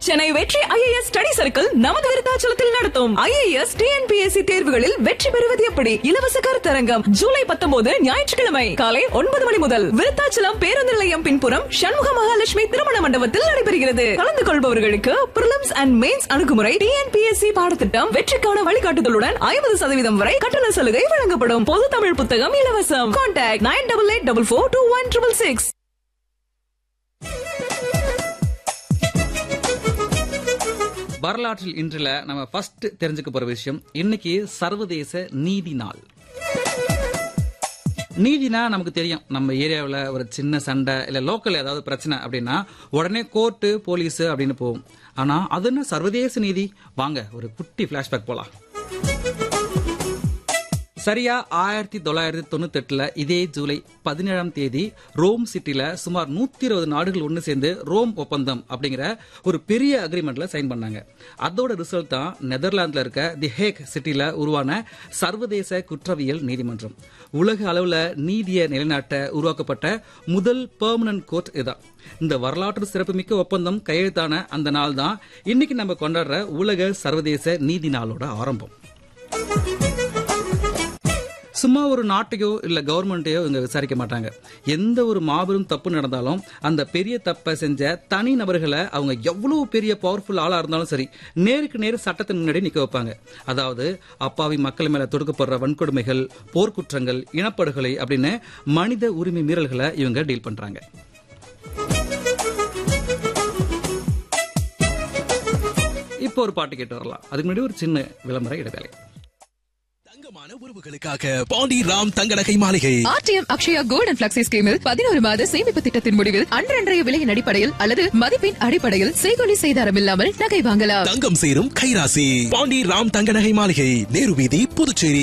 சென்னை வெற்றி IAS study circle நமது விருத்தாச்சலத்தில் நடத்தும் ஐஏஎஸ் டிஎன்பிஎஸ்சி தேர்வுகளில் வெற்றி பெறுவது எப்படி இலவச கருத்தரங்கம் ஜூலை பத்தொன்பது ஞாயிற்றுக்கிழமை காலை ஒன்பது மணி முதல் விருத்தாச்சலம் பேருந்து நிலையம் பின்புறம் சண்முக மகாலட்சுமி திருமண மண்டபத்தில் நடைபெறுகிறது கலந்து கொள்பவர்களுக்கு பிரிலிம்ஸ் அண்ட் மெயின்ஸ் அணுகுமுறை டிஎன்பிஎஸ்சி பாடத்திட்டம் வெற்றிக்கான வழிகாட்டுதலுடன் ஐம்பது சதவீதம் வரை கட்டண சலுகை வழங்கப்படும் பொது தமிழ் புத்தகம் இலவசம் contact nine double eight double four two one triple six வரலாற்றில் இன்றில் நம்ம ஃபர்ஸ்ட் தெரிஞ்சுக்க போற விஷயம் இன்னைக்கு சர்வதேச நீதி நாள் நீதினா நமக்கு தெரியும் நம்ம ஏரியாவில் ஒரு சின்ன சண்டை இல்லை லோக்கல் ஏதாவது பிரச்சனை அப்படின்னா உடனே கோர்ட்டு போலீஸ் அப்படின்னு போகும் ஆனா அது என்ன சர்வதேச நீதி வாங்க ஒரு குட்டி ஃபிளாஷ்பேக் போலாம் சரியா ஆயிரத்தி தொள்ளாயிரத்தி தொண்ணூத்தி எட்டுல இதே ஜூலை பதினேழாம் தேதி ரோம் சிட்டில சுமார் நூத்தி இருபது நாடுகள் ஒன்று சேர்ந்து ரோம் ஒப்பந்தம் அப்படிங்கிற ஒரு பெரிய அக்ரிமெண்ட்ல சைன் பண்ணாங்க அதோட ரிசல்ட் தான் நெதர்லாந்துல இருக்க தி ஹேக் சிட்டில உருவான சர்வதேச குற்றவியல் நீதிமன்றம் உலக அளவுல நீதியை நிலைநாட்ட உருவாக்கப்பட்ட முதல் பெர்மனன்ட் கோர்ட் இதுதான் இந்த வரலாற்று சிறப்புமிக்க ஒப்பந்தம் கையெழுத்தான அந்த நாள் தான் இன்னைக்கு நம்ம கொண்டாடுற உலக சர்வதேச நீதி நாளோட ஆரம்பம் சும்மா ஒரு நாட்டையோ இல்ல கவர்மெண்ட்டையோ இவங்க விசாரிக்க மாட்டாங்க எந்த ஒரு மாபெரும் தப்பு நடந்தாலும் அந்த பெரிய தப்பை செஞ்ச தனி நபர்களை அவங்க எவ்வளவு பெரிய பவர்ஃபுல் ஆளா இருந்தாலும் சரி நேருக்கு நேர் சட்டத்தின் முன்னாடி நிக்க வைப்பாங்க அதாவது அப்பாவி மக்கள் மேல தொடுக்கப்படுற வன்கொடுமைகள் போர்க்குற்றங்கள் இனப்படுகொலை அப்படின்னு மனித உரிமை மீறல்களை இவங்க டீல் பண்றாங்க இப்போ ஒரு பாட்டு கேட்டு வரலாம் அதுக்கு முன்னாடி ஒரு சின்ன விளம்பர இடைவேளை தங்கமான உறவுகளுக்காக பாண்டி ராம் தங்க நகை மாளிகை R T M Akshaya gold and flexi ஸ்கீமில் பதினோரு மாத சேமிப்பு திட்டத்தின் முடிவில் அன்றன்றைய விலையின் அடிப்படையில் அல்லது மதிப்பின் அடிப்படையில் செய்கொலி செய்தாரம் இல்லாமல் நகை வாங்கலாம் தங்கம் சேரும் கைராசி பாண்டி ராம் தங்க நகை மாளிகை நேரு வீதி புதுச்சேரி